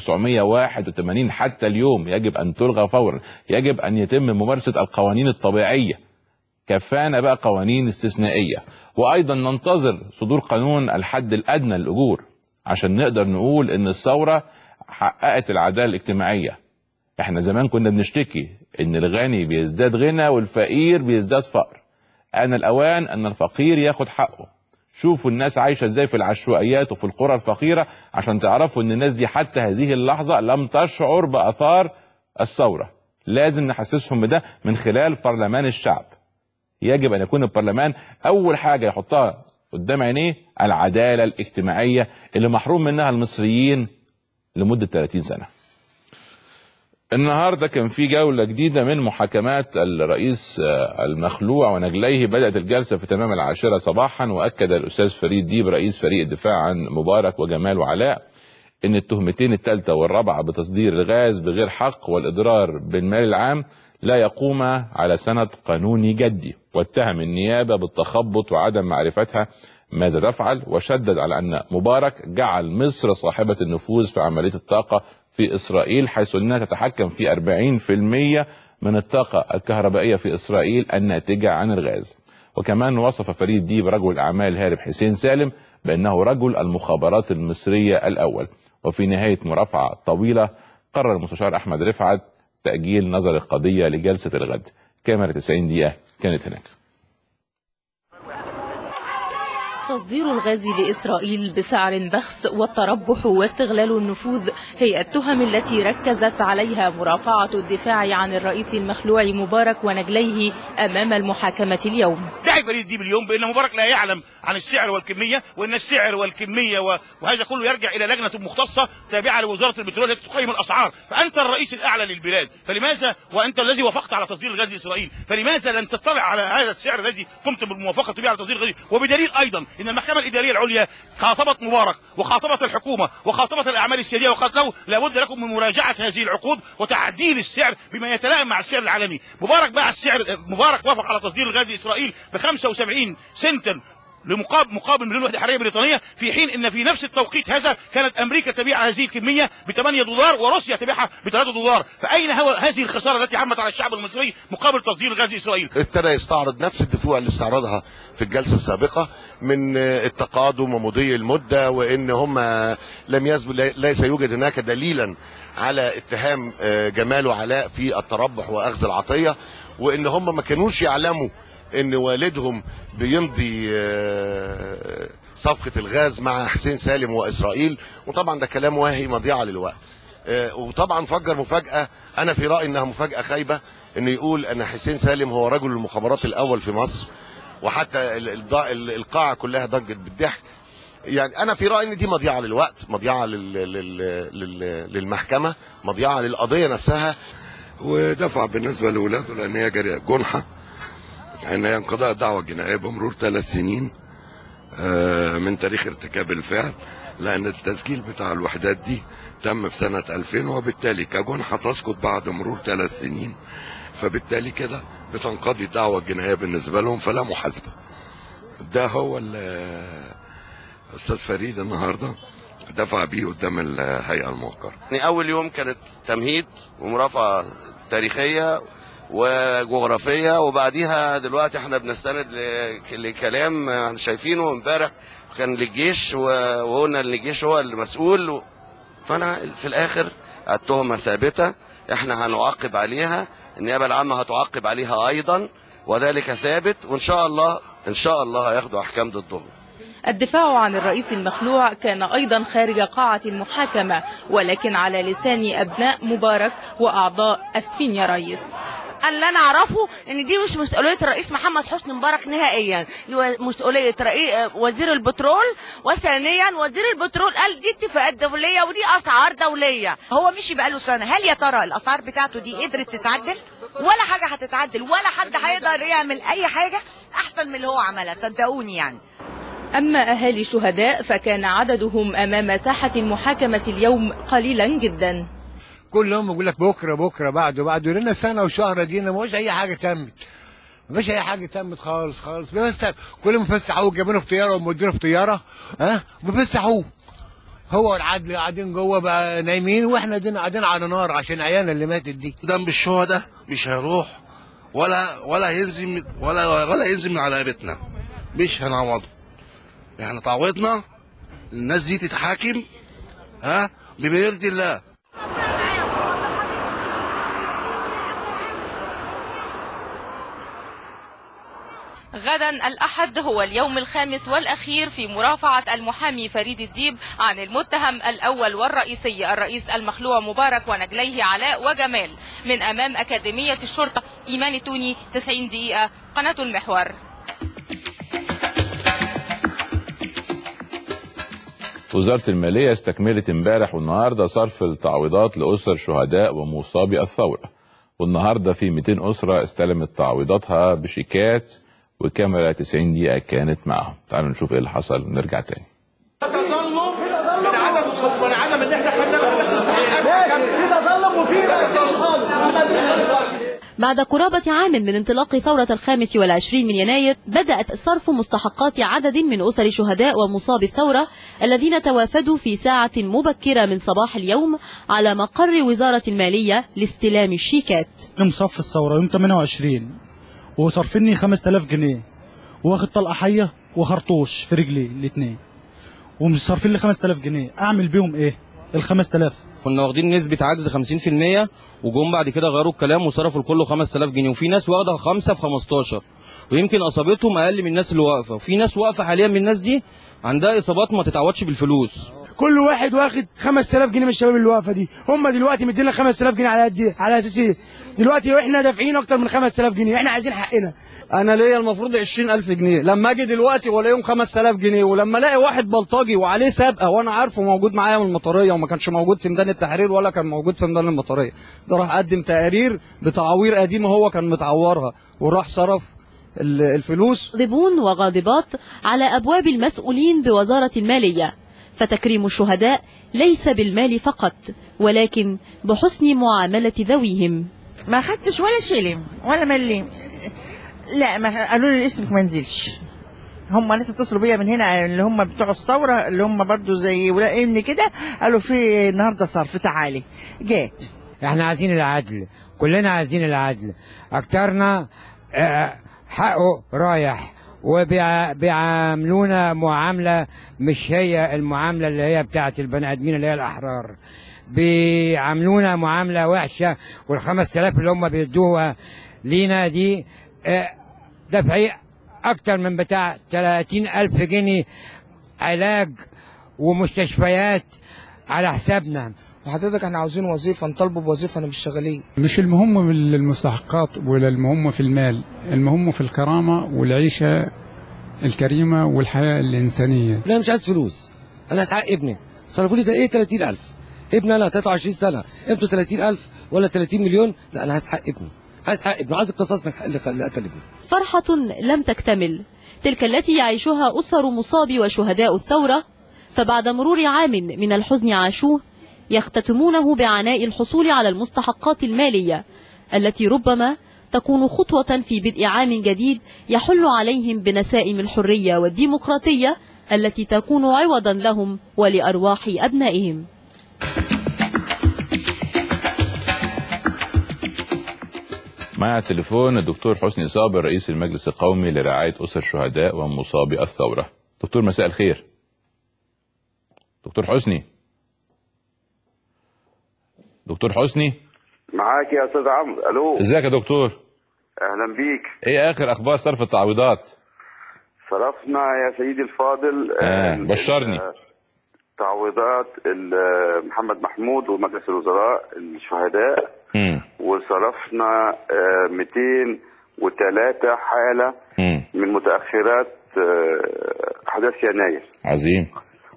1981 حتى اليوم يجب ان تلغى فورا يجب ان يتم ممارسه القوانين الطبيعيه كفانا بقى قوانين استثنائيه وايضا ننتظر صدور قانون الحد الادنى للاجور عشان نقدر نقول ان الثوره حققت العداله الاجتماعيه احنا زمان كنا بنشتكي ان الغني بيزداد غنى والفقير بيزداد فقر ان الاوان ان الفقير ياخد حقه شوفوا الناس عايشه ازاي في العشوائيات وفي القرى الفقيره عشان تعرفوا ان الناس دي حتى هذه اللحظه لم تشعر باثار الثوره لازم نحسسهم بده من خلال برلمان الشعب يجب ان يكون البرلمان اول حاجه يحطها قدام عينيه العداله الاجتماعيه اللي محروم منها المصريين لمده 30 سنه النهارده كان في جوله جديده من محاكمات الرئيس آه، المخلوع ونجليه بدات الجلسه في تمام العاشره صباحا واكد الاستاذ فريد ديب رئيس فريق الدفاع عن مبارك وجمال وعلاء ان التهمتين الثالثه والرابعه بتصدير الغاز بغير حق والاضرار بالمال العام لا يقوم على سند قانوني جدي واتهم النيابه بالتخبط وعدم معرفتها ماذا تفعل وشدد على ان مبارك جعل مصر صاحبه النفوذ في عمليه الطاقه في اسرائيل حيث انها تتحكم في 40% من الطاقه الكهربائيه في اسرائيل الناتجه عن الغاز. وكمان وصف فريد ديب رجل الاعمال الهارب حسين سالم بانه رجل المخابرات المصريه الاول. وفي نهايه مرافعه طويله قرر المستشار احمد رفعت تاجيل نظر القضيه لجلسه الغد. كاميرا 90 دقيقه كانت هناك. تصدير الغاز لإسرائيل بسعر بخس والتربح واستغلال النفوذ هي التهم التي ركزت عليها مرافعة الدفاع عن الرئيس المخلوع مبارك ونجليه أمام المحاكمة اليوم دعي فريد ديب اليوم بان مبارك لا يعلم عن السعر والكميه وان السعر والكميه و- وهذا كله يرجع الى لجنه مختصه تابعه لوزاره البترول التي تقيم الاسعار فانت الرئيس الاعلى للبلاد فلماذا وانت الذي وافقت على تصدير الغاز لاسرائيل فلماذا لن تطلع على هذا السعر الذي قمت بالموافقه به على تصدير الغاز وبدليل ايضا ان المحكمه الاداريه العليا خاطبت مبارك وخاطبت الحكومه وخاطبت الاعمال السياديه وقالت له لابد لكم من مراجعه هذه العقود وتعديل السعر بما يتلائم مع السعر العالمي مبارك باع السعر مبارك وافق على تصدير الغاز لاسرائيل ب 75 سنتا لمقابل مقابل مليون وحده حراريه بريطانيه في حين ان في نفس التوقيت هذا كانت امريكا تبيع هذه الكميه ب 8 دولار وروسيا تبيعها ب 3 دولار فاين هو هذه الخساره التي عمت على الشعب المصري مقابل تصدير الغاز لاسرائيل ابتدى يستعرض نفس الدفوع اللي استعرضها في الجلسه السابقه من التقادم ومضي المده وان هم لم يثبت ليس يوجد هناك دليلا على اتهام جمال وعلاء في التربح واخذ العطيه وان هم ما كانوش يعلموا ان والدهم بيمضي آه، صفقه الغاز مع حسين سالم واسرائيل وطبعا ده كلام واهي مضيعه للوقت آه، وطبعا فجر مفاجاه انا في رايي انها مفاجاه خايبه انه يقول ان حسين سالم هو رجل المخابرات الاول في مصر وحتى ال- ال- ال- القاعه كلها ضجت بالضحك يعني انا في رايي ان دي مضيعه للوقت مضيعه لل... لل... لل... للمحكمه مضيعه للقضيه نفسها ودفع بالنسبه لاولاده لان هي جريئه جنحه ان هي انقضاء الدعوه الجنائيه بمرور ثلاث سنين آه، من تاريخ ارتكاب الفعل لان التسجيل بتاع الوحدات دي تم في سنه 2000 وبالتالي كجنحه تسقط بعد مرور ثلاث سنين فبالتالي كده بتنقضي الدعوه الجنائيه بالنسبه لهم فلا محاسبه ده هو ال- استاذ فريد النهارده دفع بيه قدام الهيئه الموقره يعني اول يوم كانت تمهيد ومرافعه تاريخيه وجغرافيه وبعديها دلوقتي احنا بنستند ل- لكلام احنا شايفينه امبارح كان للجيش و- وقلنا ان الجيش هو المسؤول و- فانا في الاخر التهمه ثابته احنا هنعاقب عليها النيابه العامه هتعاقب عليها ايضا وذلك ثابت وان شاء الله ان شاء الله هياخدوا احكام ضدهم الدفاع عن الرئيس المخلوع كان أيضا خارج قاعة المحاكمة ولكن على لسان أبناء مبارك وأعضاء أسفين يا ريس اللي انا اعرفه ان دي مش مسؤوليه الرئيس محمد حسني مبارك نهائيا دي مسؤوليه رئيس وزير البترول وثانيا وزير البترول قال دي اتفاقات دوليه ودي اسعار دوليه هو مشي بقاله سنه هل يا ترى الاسعار بتاعته دي قدرت تتعدل ولا حاجه هتتعدل ولا حد هيقدر يعمل اي حاجه احسن من اللي هو عملها صدقوني يعني أما أهالي الشهداء فكان عددهم أمام ساحة المحاكمة اليوم قليلا جدا كل يوم يقول لك بكره بكره بعده بعده لنا سنه وشهر دينا ما فيش اي حاجه تمت ما فيش اي حاجه تمت خالص خالص بس كل ما فسحوه جايبينه في طياره ومودينه في طياره ها بيفسحوه هو والعدل قاعدين جوه بقى نايمين واحنا قاعدين قاعدين على نار عشان عيالنا اللي ماتت دي دم الشهداء مش هيروح ولا ولا ينزل ولا ولا ينزل من على بيتنا مش هنعوضه احنا تعوضنا الناس دي تتحاكم ها بما يرضي الله غدا الأحد هو اليوم الخامس والأخير في مرافعة المحامي فريد الديب عن المتهم الأول والرئيسي الرئيس المخلوع مبارك ونجليه علاء وجمال من أمام أكاديمية الشرطة إيمان توني 90 دقيقة قناة المحور وزارة المالية استكملت امبارح والنهاردة صرف التعويضات لأسر شهداء ومصابي الثورة والنهاردة في 200 أسرة استلمت تعويضاتها بشيكات وكاميرا 90 دقيقة كانت معهم تعالوا نشوف ايه اللي حصل ونرجع تاني تظلم من عدم من عدم ان احنا خدنا بس في تظلم وفي خالص بعد قرابة عام من انطلاق ثورة الخامس والعشرين من يناير بدأت صرف مستحقات عدد من أسر شهداء ومصابي الثورة الذين توافدوا في ساعة مبكرة من صباح اليوم على مقر وزارة المالية لاستلام الشيكات يوم صف الثورة يوم 28 وصرفني 5000 جنيه واخد طلقة حية وخرطوش في رجلي الاثنين ومصرفين لي 5000 جنيه اعمل بيهم ايه ال 5000 كنا واخدين نسبة عجز 50% وجم بعد كده غيروا الكلام وصرفوا لكله 5000 جنيه وفي ناس واخدة 5 في 15 ويمكن اصابتهم اقل من الناس اللي واقفة وفي ناس واقفة حاليا من الناس دي عندها اصابات ما تتعوضش بالفلوس كل واحد واخد 5000 جنيه من الشباب اللي واقفه دي هم دلوقتي مدينا 5000 جنيه على قد ايه على اساس ايه دلوقتي احنا دافعين اكتر من 5000 جنيه احنا عايزين حقنا انا ليا المفروض 20000 جنيه لما اجي دلوقتي والاقيهم 5000 جنيه ولما الاقي واحد بلطجي وعليه سابقه وانا عارفه موجود معايا من المطريه وما كانش موجود في ميدان التحرير ولا كان موجود في ميدان المطريه ده راح قدم تقارير بتعاوير قديمه هو كان متعورها وراح صرف ال- الفلوس غاضبون وغاضبات على أبواب المسؤولين بوزارة المالية فتكريم الشهداء ليس بالمال فقط ولكن بحسن معاملة ذويهم ما خدتش ولا شيلم ولا مليم لا ما قالوا لي اسمك ما نزلش هم ناس اتصلوا بيا من هنا اللي هم بتوع الثوره اللي هم برضو زي ولاد ابني كده قالوا في النهارده صرف تعالي جات احنا عايزين العدل كلنا عايزين العدل اكترنا آه، حقه رايح وبيعاملونا معاملة مش هي المعاملة اللي هي بتاعت البني آدمين اللي هي الأحرار بيعاملونا معاملة وحشة والخمس تلاف اللي هم بيدوها لينا دي آه، دفعي أكتر من بتاع 30 ألف جنيه علاج ومستشفيات على حسابنا وحضرتك احنا عاوزين وظيفه نطالبوا بوظيفه انا مش شغالين مش المهم في المستحقات ولا المهم في المال المهم في الكرامة والعيشة الكريمة والحياة الإنسانية لا مش عايز فلوس انا عايز حق ابني صرفوا لي ايه 30000 ابني انا 23 سنه قيمته 30000 ولا 30 مليون لا انا عايز حق ابني عايز حق ابني عايز القصاص من حق اللي اللي قتل ابني فرحة لم تكتمل تلك التي يعيشها أسر مصابي وشهداء الثورة فبعد مرور عام من الحزن عاشوه يختتمونه بعناء الحصول على المستحقات المالية التي ربما تكون خطوة في بدء عام جديد يحل عليهم بنسائم الحرية والديمقراطية التي تكون عوضا لهم ولأرواح أبنائهم معي على التليفون الدكتور حسني صابر رئيس المجلس القومي لرعاية أسر الشهداء ومصابي الثورة دكتور مساء الخير دكتور حسني دكتور حسني معاك يا استاذ عمرو الو ازيك يا دكتور اهلا بيك ايه اخر اخبار صرف التعويضات صرفنا يا سيدي الفاضل آه ال- بشرني ال- تعويضات ال- محمد محمود ومجلس الوزراء الشهداء مم. وصرفنا آه، 203 حالة مم. من متأخرات آه، أحداث يناير عظيم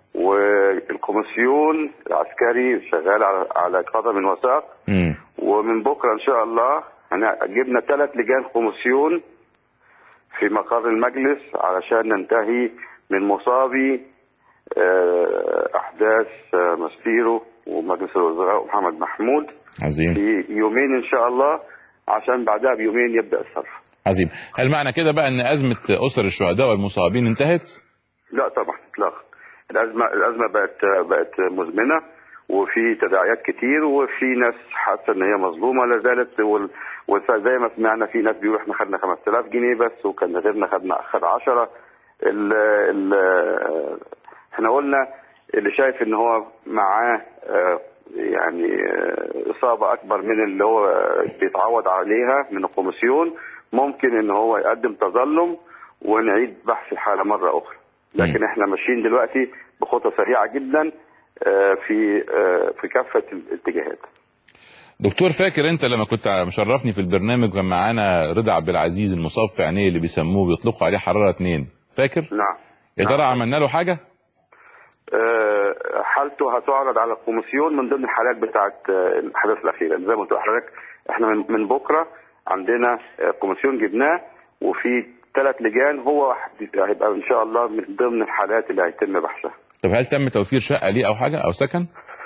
والكوميسيون العسكري شغال على- على قدم وساق مم. ومن بكره ان شاء الله هن- جبنا ثلاث لجان كوميسيون في مقر المجلس علشان ننتهي من مصابي آه، احداث آه، ماستيرو ومجلس الوزراء ومحمد محمود عظيم في يومين ان شاء الله عشان بعدها بيومين يبدا الصرف عظيم هل معنى كده بقى ان ازمه اسر الشهداء والمصابين انتهت لا طبعا اطلاقا الازمه الازمه بقت بقت مزمنه وفي تداعيات كتير وفي ناس حاسه ان هي مظلومه لا زالت وال- وزي ما سمعنا في ناس بيقولوا احنا خدنا 5000 جنيه بس وكان غيرنا خدنا خد 10 ال ال احنا قلنا اللي شايف ان هو معاه آه، يعني آه، اصابه اكبر من اللي هو بيتعوض عليها من الكوميسيون ممكن ان هو يقدم تظلم ونعيد بحث الحاله مره اخرى لكن احنا ماشيين دلوقتي بخطى سريعه جدا آه، في آه، في كافه الاتجاهات دكتور فاكر انت لما كنت مشرفني في البرنامج كان معانا رضا عبد العزيز المصاب في عينيه اللي بيسموه بيطلقوا عليه حراره اتنين فاكر نعم يا ترى عملنا له حاجه آه، حالته هتعرض على الكوميسيون من ضمن الحالات بتاعت آه، الاحداث الاخيره زي ما قلت لحضرتك احنا من من بكره عندنا آه، كوميسيون جبناه وفي ثلاث لجان هو هيبقى ان شاء الله من ضمن الحالات اللي هيتم بحثها طب هل تم توفير شقه ليه او حاجه او سكن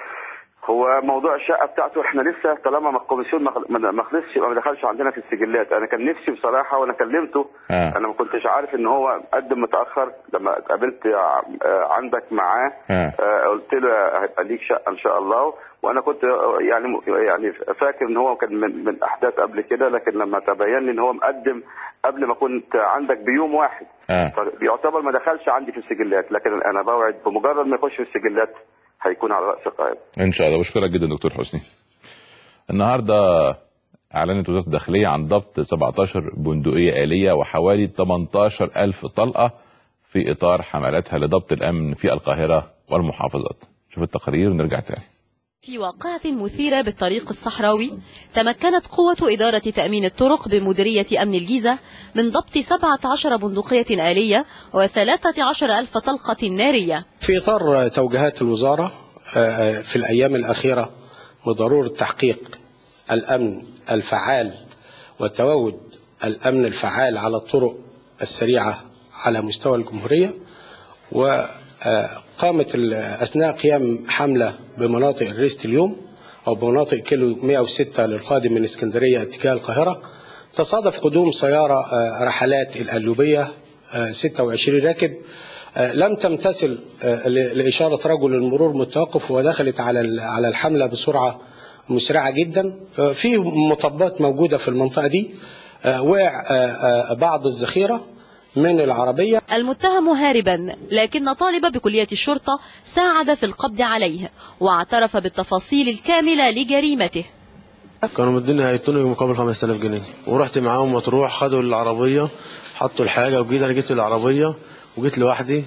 هو موضوع الشقه بتاعته احنا لسه طالما ما الكوميسيون ما ما- ما خلصش ما دخلش عندنا في السجلات انا كان نفسي بصراحه وانا كلمته آه. انا ما كنتش عارف ان هو قدم متاخر لما اتقابلت ع- آه، عندك معاه آه. آه، قلت له هيبقى ليك شقه ان شاء الله وانا كنت آه، يعني يعني فاكر ان هو كان من من احداث قبل كده لكن لما تبين لي ان هو مقدم قبل ما كنت عندك بيوم واحد آه. يعتبر ما دخلش عندي في السجلات لكن انا بوعد بمجرد ما يخش في السجلات هيكون على راس القائمه ان شاء الله بشكرك جدا دكتور حسني النهارده اعلنت وزاره الداخليه عن ضبط 17 بندقيه اليه وحوالي 18 الف طلقه في اطار حملاتها لضبط الامن في القاهره والمحافظات شوف التقرير ونرجع تاني في واقعة مثيرة بالطريق الصحراوي تمكنت قوة إدارة تأمين الطرق بمديرية أمن الجيزة من ضبط 17 بندقية آلية و13 ألف طلقة نارية في إطار توجيهات الوزارة آه، في الأيام الأخيرة بضرورة تحقيق الأمن الفعال وتواجد الأمن الفعال على الطرق السريعة على مستوى الجمهورية وقامت ال- أثناء قيام حملة بمناطق الريست اليوم أو بمناطق كيلو 106 للقادم من اسكندرية اتجاه القاهرة تصادف قدوم سيارة آه، رحلات القلوبية آه، 26 راكب آه، لم تمتثل آه، ل- لإشارة رجل المرور متوقف ودخلت على ال- على الحملة بسرعة مسرعة جدا آه، في مطبات موجودة في المنطقة دي آه، وقع آه، آه، بعض الذخيرة من العربية المتهم هاربا لكن طالب بكلية الشرطة ساعد في القبض عليه واعترف بالتفاصيل الكاملة لجريمته كانوا مديني هيتوني مقابل 5000 جنيه ورحت معاهم مطروح خدوا العربيه حطوا الحاجه وجيت انا جيت العربيه وجيت لوحدي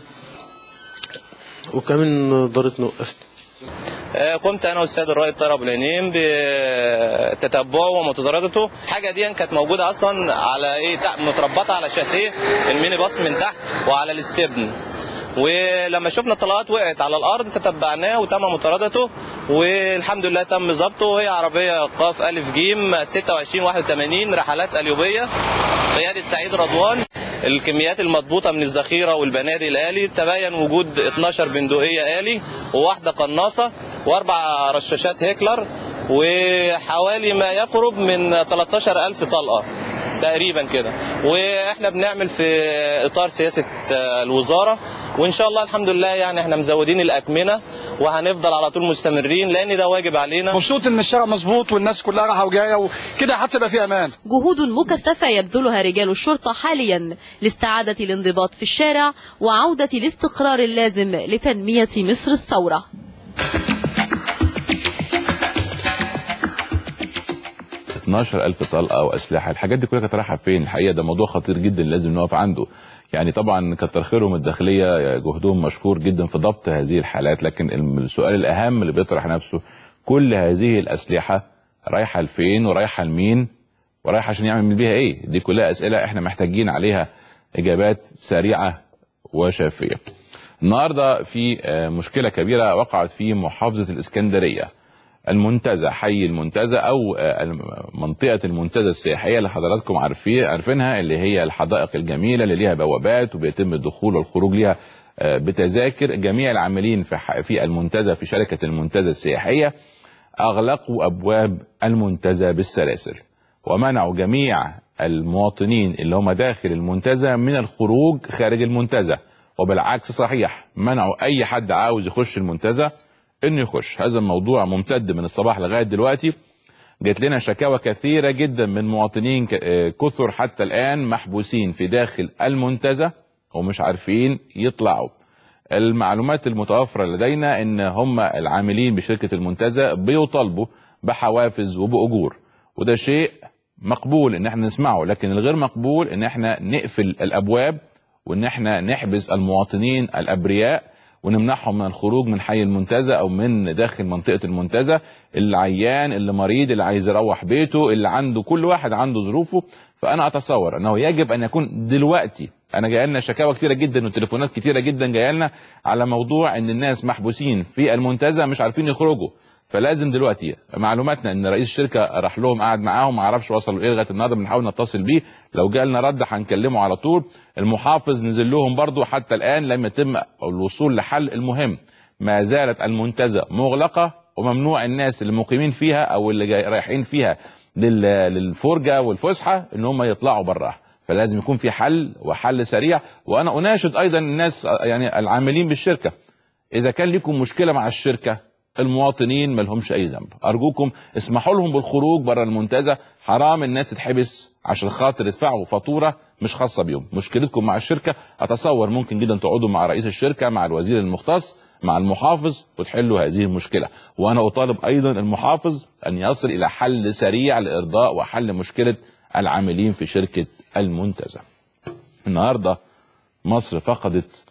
وكمان ضرتني وقفت آه، قمت انا والسيد الرائد طارق ابو العينين بتتبعه ومتدرجته الحاجه دي كانت موجوده اصلا على ايه تحت متربطه على شاسيه الميني باص من تحت وعلى الاستبن ولما شفنا الطلقات وقعت على الارض تتبعناه وتم مطاردته والحمد لله تم ضبطه وهي عربيه قاف الف جيم 26 81 رحلات اليوبيه قياده سعيد رضوان الكميات المضبوطه من الذخيره والبنادق الالي تبين وجود 12 بندقيه الي وواحده قناصه واربع رشاشات هيكلر وحوالي ما يقرب من 13000 طلقه تقريبا كده واحنا بنعمل في اطار سياسه آه، الوزاره وان شاء الله الحمد لله يعني احنا مزودين الاكمنه وهنفضل على طول مستمرين لان ده واجب علينا مبسوط ان الشارع مظبوط والناس كلها رايحه وجايه وكده حتى يبقى في امان جهود مكثفة يبذلها رجال الشرطة حاليا لاستعادة الانضباط في الشارع وعودة الاستقرار اللازم لتنمية مصر الثورة 12000 طلقه واسلحه الحاجات دي كلها كانت رايحه فين الحقيقه ده موضوع خطير جدا لازم نقف عنده يعني طبعا كتر خيرهم الداخليه جهدهم مشكور جدا في ضبط هذه الحالات لكن السؤال الاهم اللي بيطرح نفسه كل هذه الاسلحه رايحه لفين ورايحه لمين ورايحه عشان يعمل بيها ايه دي كلها اسئله احنا محتاجين عليها اجابات سريعه وشافيه النهارده في آه، مشكله كبيره وقعت في محافظه الاسكندريه المنتزه حي المنتزه او آه، الم- منطقه المنتزه السياحيه اللي حضراتكم عارفين عارفينها اللي هي الحدائق الجميله اللي ليها بوابات وبيتم الدخول والخروج ليها آه، بتذاكر جميع العاملين في ح- في المنتزه في شركه المنتزه السياحيه اغلقوا ابواب المنتزه بالسلاسل ومنعوا جميع المواطنين اللي هم داخل المنتزه من الخروج خارج المنتزه وبالعكس صحيح منعوا اي حد عاوز يخش المنتزه انه يخش هذا الموضوع ممتد من الصباح لغايه دلوقتي جات لنا شكاوى كثيره جدا من مواطنين ك- آه، كثر حتى الان محبوسين في داخل المنتزه ومش عارفين يطلعوا المعلومات المتوفرة لدينا ان هم العاملين بشركة المنتزه بيطالبوا بحوافز وبأجور وده شيء مقبول ان احنا نسمعه لكن الغير مقبول ان احنا نقفل الابواب وان احنا نحبس المواطنين الابرياء ونمنعهم من الخروج من حي المنتزه او من داخل منطقه المنتزه اللي عيان اللي مريض اللي عايز يروح بيته اللي عنده كل واحد عنده ظروفه فانا اتصور انه يجب ان يكون دلوقتي انا جاي لنا شكاوى كتيره جدا وتليفونات كتيره جدا جايه لنا على موضوع ان الناس محبوسين في المنتزه مش عارفين يخرجوا فلازم دلوقتي معلوماتنا ان رئيس الشركه راح لهم قعد معاهم ما اعرفش وصلوا ايه لغايه النهارده بنحاول نتصل بيه لو جالنا رد هنكلمه على طول المحافظ نزل لهم برضو حتى الان لم يتم الوصول لحل المهم ما زالت المنتزه مغلقه وممنوع الناس اللي مقيمين فيها او اللي جاي رايحين فيها لل- للفرجه والفسحه ان هم يطلعوا براها فلازم يكون في حل وحل سريع وانا اناشد ايضا الناس يعني العاملين بالشركه اذا كان لكم مشكله مع الشركه المواطنين ما لهمش اي ذنب ارجوكم اسمحوا لهم بالخروج بره المنتزه حرام الناس تتحبس عشان خاطر يدفعوا فاتوره مش خاصه بيهم مشكلتكم مع الشركه اتصور ممكن جدا تقعدوا مع رئيس الشركه مع الوزير المختص مع المحافظ وتحلوا هذه المشكله وانا اطالب ايضا المحافظ ان يصل الى حل سريع لارضاء وحل مشكله العاملين في شركه المنتزه النهارده مصر فقدت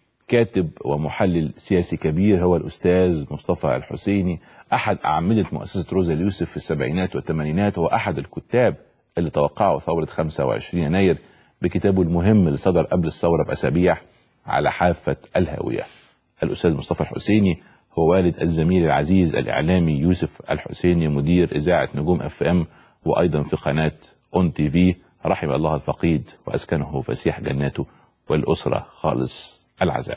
كاتب ومحلل سياسي كبير هو الأستاذ مصطفى الحسيني أحد أعمدة مؤسسة روزا اليوسف في السبعينات والثمانينات هو أحد الكتاب اللي توقعوا ثورة 25 يناير بكتابه المهم اللي صدر قبل الثورة بأسابيع على حافة الهاوية الأستاذ مصطفى الحسيني هو والد الزميل العزيز الإعلامي يوسف الحسيني مدير إذاعة نجوم اف ام وأيضا في قناة اون تي في رحم الله الفقيد وأسكنه فسيح جناته والأسرة خالص العزاء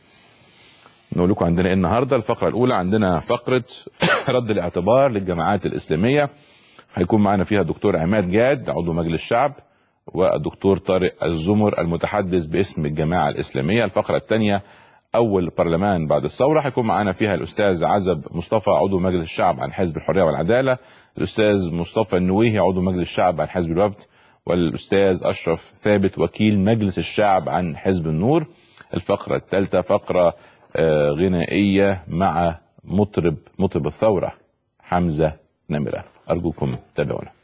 نقول لكم عندنا ايه النهارده الفقره الاولى عندنا فقره رد الاعتبار للجماعات الاسلاميه هيكون معنا فيها الدكتور عماد جاد عضو مجلس الشعب والدكتور طارق الزمر المتحدث باسم الجماعه الاسلاميه الفقره الثانيه اول برلمان بعد الثوره هيكون معنا فيها الاستاذ عزب مصطفى عضو مجلس الشعب عن حزب الحريه والعداله الاستاذ مصطفى النويهي عضو مجلس الشعب عن حزب الوفد والاستاذ اشرف ثابت وكيل مجلس الشعب عن حزب النور الفقره الثالثه فقره آه، غنائيه مع مطرب مطرب الثوره حمزه نمره ارجوكم تابعونا